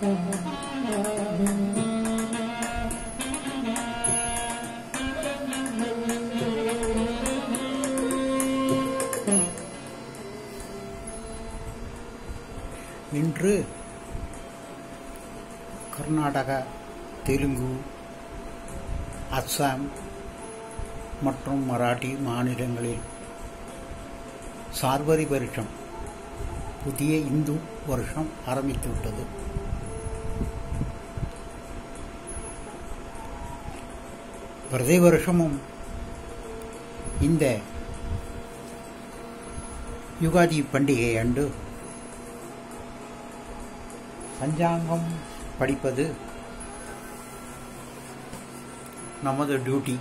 இன்று கர்நாடகா தெலுங்கு அஸ்ஸாம் மற்றும் மராட்டி மாநிலங்களில் சார்வரி வருஷம் புதிய இந்து வருஷம் ஆரம்பித்துவிட்டது பிரதி வருஷமும் இந்த யுகாதி பண்டிகை அன்று பஞ்சாங்கம் படிப்பது நமது டியூட்டி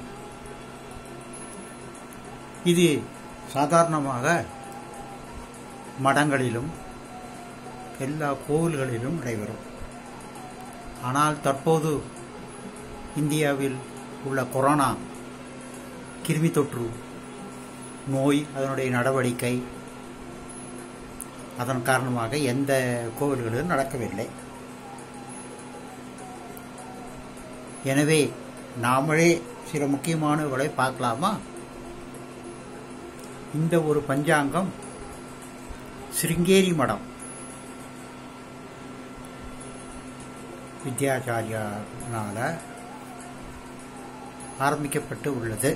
இது சாதாரணமாக மடங்களிலும் எல்லா கோவில்களிலும் நடைபெறும் ஆனால் தற்போது இந்தியாவில் உள்ள கொரோனா கிருமி தொற்று நோய் அதனுடைய நடவடிக்கை அதன் காரணமாக எந்த கோவில்களிலும் நடக்கவில்லை எனவே நாமளே சில முக்கியமானவர்களை பார்க்கலாமா இந்த ஒரு பஞ்சாங்கம் சிருங்கேரி மடம் வித்யாச்சாரியானால ஆரம்பிக்கப்பட்டு உள்ளது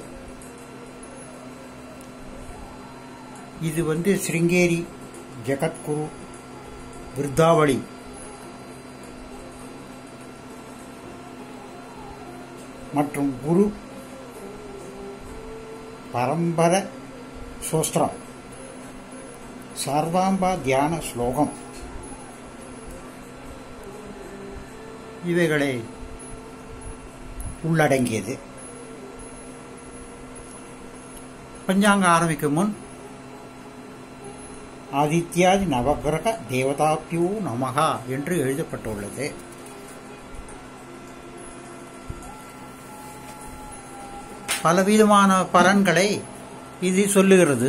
இது வந்து சிருங்கேரி ஜெகத்குரு விருத்தாவளி மற்றும் குரு பரம்பர சோஸ்திரம் சாரதாம்பா தியான ஸ்லோகம் இவைகளை உள்ளடங்கியது பஞ்சாங்கம் ஆரம்பிக்கும் முன் ஆதித்யாதி நவகிரக தேவதாப்பியோ நமகா என்று எழுதப்பட்டுள்ளது பலவிதமான பலன்களை இது சொல்லுகிறது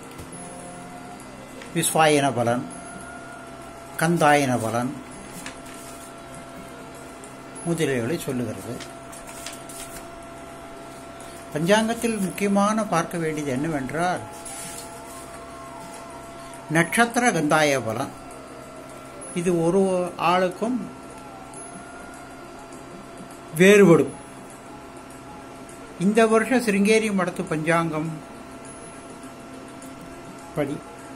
விஸ்வாயன பலன் கந்தாயன பலன் முதலியவைகளை சொல்லுகிறது பஞ்சாங்கத்தில் முக்கியமான பார்க்க வேண்டியது என்னவென்றால் நட்சத்திர கந்தாய பலன் இது ஒரு ஆளுக்கும் வேறுபடும் இந்த வருஷம் சிருங்கேரி மடத்து பஞ்சாங்கம் படி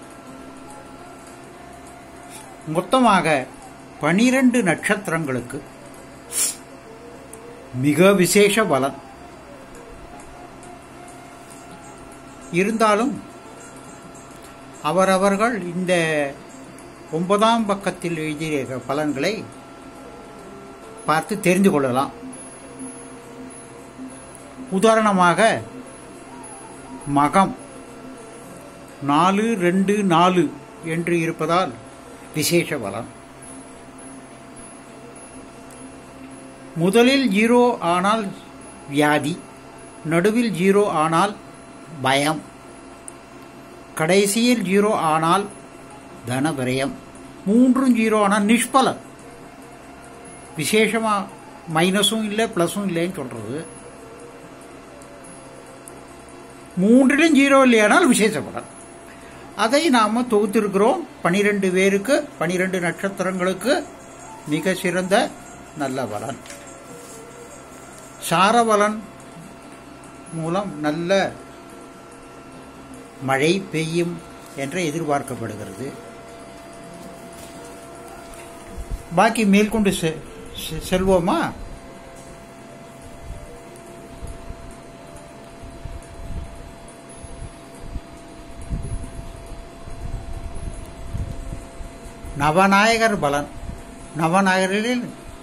மொத்தமாக பனிரெண்டு நட்சத்திரங்களுக்கு மிக விசேஷ பலன் இருந்தாலும் அவரவர்கள் இந்த ஒன்பதாம் பக்கத்தில் எழுதிய பலன்களை பார்த்து தெரிந்து கொள்ளலாம் உதாரணமாக மகம் நாலு ரெண்டு நாலு என்று இருப்பதால் விசேஷ பலன் முதலில் ஜீரோ ஆனால் வியாதி நடுவில் ஜீரோ ஆனால் பயம் கடைசியில் ஜீரோ ஆனால் தன விரயம் மூன்றும் ஜீரோ ஆனால் நிஷ்பலன் விசேஷமா மைனஸும் இல்லை பிளஸும் இல்லைன்னு சொல்றது மூன்றிலும் ஜீரோ இல்லையானால் விசேஷ பலன் அதை நாம தொகுத்திருக்கிறோம் பனிரெண்டு பேருக்கு பனிரெண்டு நட்சத்திரங்களுக்கு மிக சிறந்த நல்ல பலன் சாரபலன் மூலம் நல்ல மழை பெய்யும் என்று எதிர்பார்க்கப்படுகிறது பாக்கி மேற்கொண்டு செல்வோமா நவநாயகர் பலன் நவநாயகரில்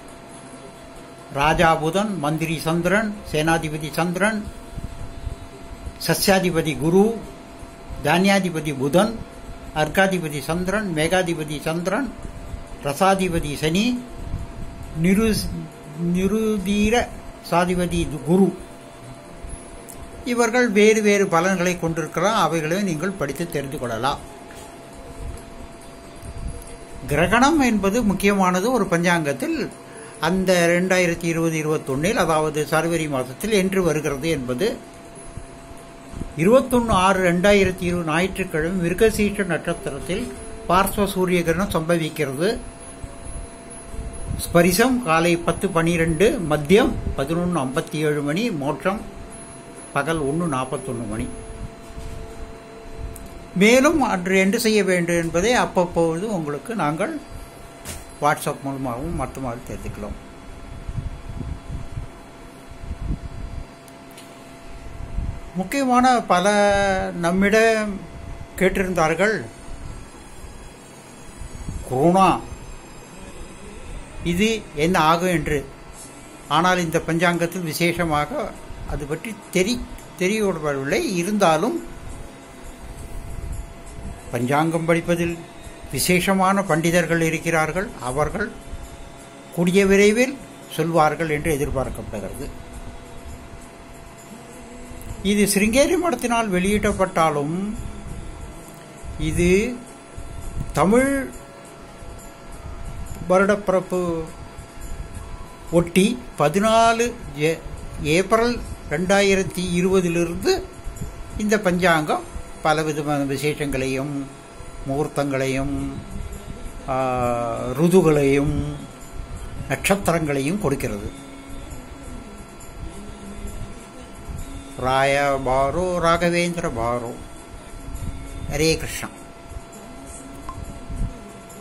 ராஜா புதன் மந்திரி சந்திரன் சேனாதிபதி சந்திரன் சஸ்யாதிபதி குரு தானியாதிபதி புதன் அர்க்காதிபதி சந்திரன் மேகாதிபதி சந்திரன் ரசாதிபதி சனி நிரு நிருதீர சாதிபதி குரு இவர்கள் வேறு வேறு பலன்களை கொண்டிருக்கிறார் அவைகளை நீங்கள் படித்து தெரிந்து கொள்ளலாம் கிரகணம் என்பது முக்கியமானது ஒரு பஞ்சாங்கத்தில் அந்த ரெண்டாயிரத்தி இருபது இருபத்தொன்னில் அதாவது சர்வரி மாதத்தில் என்று வருகிறது என்பது இருபத்தொன்று ஆறு ரெண்டாயிரத்தி இருபது ஞாயிற்றுக்கிழமை மிருகசீஷ நட்சத்திரத்தில் பார்ஸ்வ சூரிய கிரகணம் சம்பவிக்கிறது ஸ்பரிசம் காலை பத்து பனிரெண்டு மத்தியம் பதினொன்று ஐம்பத்தி ஏழு மணி மோட்சம் பகல் ஒன்று நாற்பத்தொன்று மணி மேலும் அன்று என்ன செய்ய வேண்டும் என்பதை அப்பப்பொழுது உங்களுக்கு நாங்கள் வாட்ஸ்அப் மூலமாகவும் மற்றமாக தெரிஞ்சுக்கலாம் முக்கியமான பல நம்மிடம் கேட்டிருந்தார்கள் கொரோனா இது என்ன ஆகும் என்று ஆனால் இந்த பஞ்சாங்கத்தில் விசேஷமாக அது பற்றி தெரி தெரியவிடவில்லை இருந்தாலும் பஞ்சாங்கம் படிப்பதில் விசேஷமான பண்டிதர்கள் இருக்கிறார்கள் அவர்கள் கூடிய விரைவில் சொல்வார்கள் என்று எதிர்பார்க்கப்படுகிறது இது சிருங்கேரி மடத்தினால் வெளியிடப்பட்டாலும் இது தமிழ் வருடப்பிறப்பு ஒட்டி பதினாலு ஏப்ரல் ரெண்டாயிரத்தி இருபதிலிருந்து இந்த பஞ்சாங்கம் பலவிதமான விசேஷங்களையும் முகூர்த்தங்களையும் ருதுகளையும் நட்சத்திரங்களையும் கொடுக்கிறது ராய பாரோ ராகவேந்திர பாரோ ஹரே கிருஷ்ணா